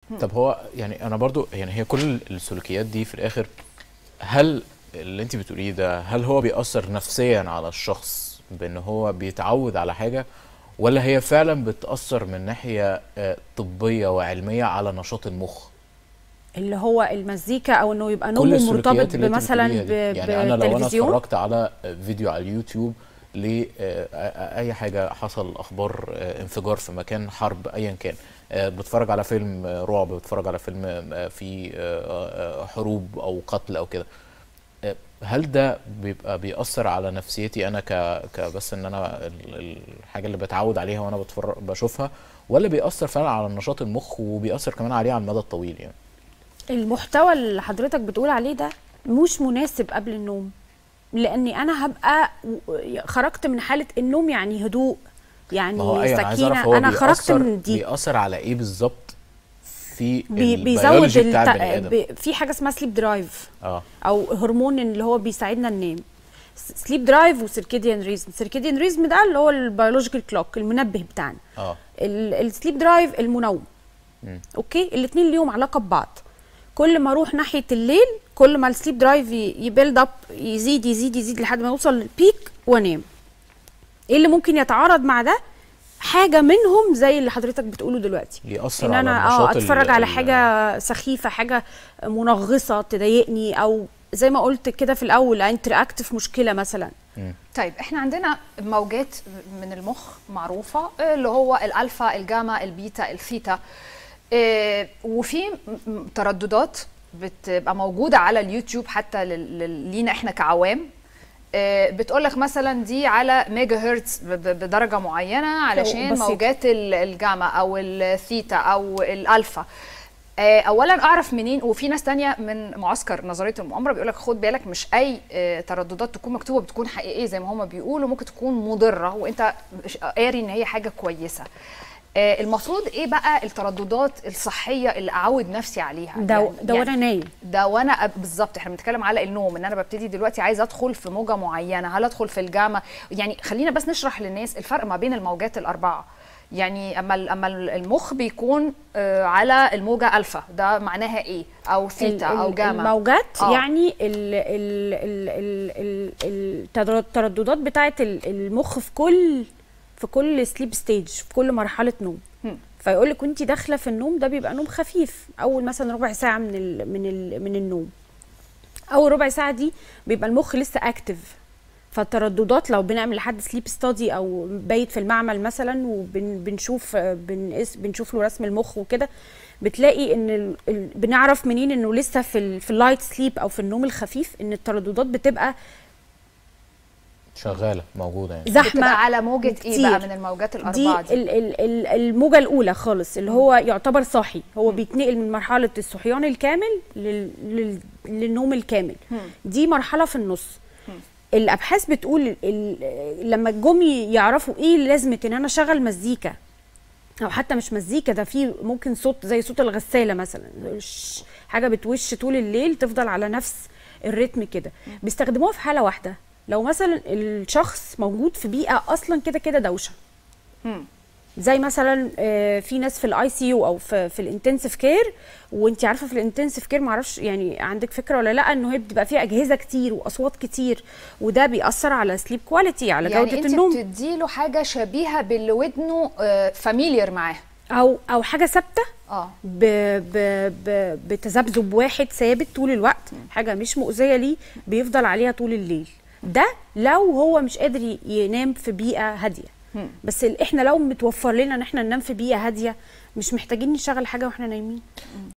طب هو يعني انا برضو يعني هي كل السلوكيات دي في الاخر هل اللي انت بتقوليه ده هل هو بيأثر نفسيا على الشخص بان هو بيتعود على حاجة ولا هي فعلا بتأثر من ناحية آه، طبية وعلمية على نشاط المخ اللي هو المزيكا او انه يبقى كل نومه السلوكيات مرتبط اللي انت مثلا بتقوليها ب- دي. يعني انا لو انا بالتلفزيون اتفرجت على فيديو على اليوتيوب لاي حاجه حصل اخبار آه، انفجار في مكان حرب ايا كان آه، بتفرج على فيلم آه، رعب بتفرج على فيلم آه، فيه آه، آه، حروب او قتل او كده آه، هل ده بيبقى بيأثر على نفسيتي انا ك كبس ان انا ال- الحاجه اللي بتعود عليها وانا بتفرج بشوفها ولا بيأثر فعلا على نشاط المخ وبيأثر كمان عليه على المدى الطويل يعني المحتوى اللي حضرتك بتقول عليه ده مش مناسب قبل النوم لاني انا هبقى و- خرجت من حاله النوم يعني هدوء يعني ما هو ايوه انا عايز اعرف سكينه هو انا خرجت بيأثر من دي بيأثر على ايه بالظبط في بي بيزود البيولوجي بتاع الت... البني ادم بي في حاجه اسمها سليب درايف اه او هرمون اللي هو بيساعدنا ننام سليب درايف وسيركيديان ريزم سيركيديان ريزم ده اللي هو البيولوجيكال كلوك المنبه بتاعنا اه السليب درايف المنوم مم. اوكي الاثنين ليهم علاقه ببعض كل ما اروح ناحيه الليل كل ما السليب درايف يبيلد اب يزيد يزيد يزيد لحد ما يوصل للبيك وانام ايه اللي ممكن يتعارض مع ده حاجه منهم زي اللي حضرتك بتقوله دلوقتي بيأثر ان على انا اه النشاط ال- اتفرج على ال- حاجه سخيفه حاجه منغصه تضايقني او زي ما قلت كده في الاول انتراكت في مشكله مثلا طيب احنا عندنا موجات من المخ معروفه اللي هو الالفا الجاما البيتا الثيتا إيه، وفي م- م- ترددات بتبقى موجوده على اليوتيوب حتى لل- لل- لينا احنا كعوام بتقول لك مثلا دي على ميجا هرتز ب- ب- بدرجه معينه علشان بسيطة. موجات ال- الجاما او الثيتا او الالفا آه، اولا اعرف منين وفي ناس تانية من معسكر نظريه المؤامره بيقول لك خد بالك مش اي آه، ترددات تكون مكتوبه بتكون حقيقيه زي ما هما بيقولوا ممكن تكون مضره وانت مش قاري ان هي حاجه كويسه آه، المفروض ايه بقى الترددات الصحيه اللي اعود نفسي عليها ده يعني- ده وانا نايم ده وانا أب- بالظبط احنا بنتكلم على النوم ان انا ببتدي دلوقتي عايزه ادخل في موجه معينه هل ادخل في الجاما يعني خلينا بس نشرح للناس الفرق ما بين الموجات الاربعه يعني اما ال- اما المخ بيكون آه، على الموجه الفا ده معناها ايه او ثيتا ال- او ال- جاما الموجات آه. يعني ال ال ال ال ال التدر- الترددات بتاعه ال- المخ في كل في كل سليب ستيج في كل مرحله نوم هم. فيقول لك وانت داخله في النوم ده بيبقى نوم خفيف اول مثلا ربع ساعه من ال من ال من النوم اول ربع ساعه دي بيبقى المخ لسه اكتف فالترددات لو بنعمل لحد سليب ستادي او بايت في المعمل مثلا وبنشوف بنقيس بنشوف له رسم المخ وكده بتلاقي ان ال... ال... بنعرف منين انه لسه في ال... في اللايت سليب او في النوم الخفيف ان الترددات بتبقى شغاله موجوده يعني زحمه بتبقى على موجه ايه كتير. بقى من الموجات دي الاربعه دي, ال- ال- ال- الموجه الاولى خالص اللي هو يعتبر صاحي هو بيتنقل من مرحله الصحيان الكامل لل... لل... للنوم الكامل دي مرحله في النص الابحاث بتقول ال... لما جم يعرفوا ايه لازمه ان انا اشغل مزيكا او حتى مش مزيكا ده في ممكن صوت زي صوت الغساله مثلا ش- حاجه بتوش طول الليل تفضل على نفس الريتم كده بيستخدموها في حاله واحده لو مثلا الشخص موجود في بيئه اصلا كده كده دوشه مم. زي مثلا آه، في ناس في الاي سي يو او في في الانتنسيف كير وانت عارفه في الانتنسيف كير معرفش يعني عندك فكره ولا لا انه هي بتبقى فيها اجهزه كتير واصوات كتير وده بيأثر على سليب كواليتي على يعني جوده انت النوم بتديله حاجه شبيهه باللي ودنه فاميليار معاه او او حاجه ثابته اه ب ب ب بتذبذب واحد ثابت طول الوقت حاجه مش مؤذيه ليه بيفضل عليها طول الليل ده لو هو مش قادر ي- ينام في بيئه هاديه مم. بس ال- احنا لو متوفر لنا ان احنا ننام في بيئه هاديه مش محتاجين نشغل حاجه واحنا نايمين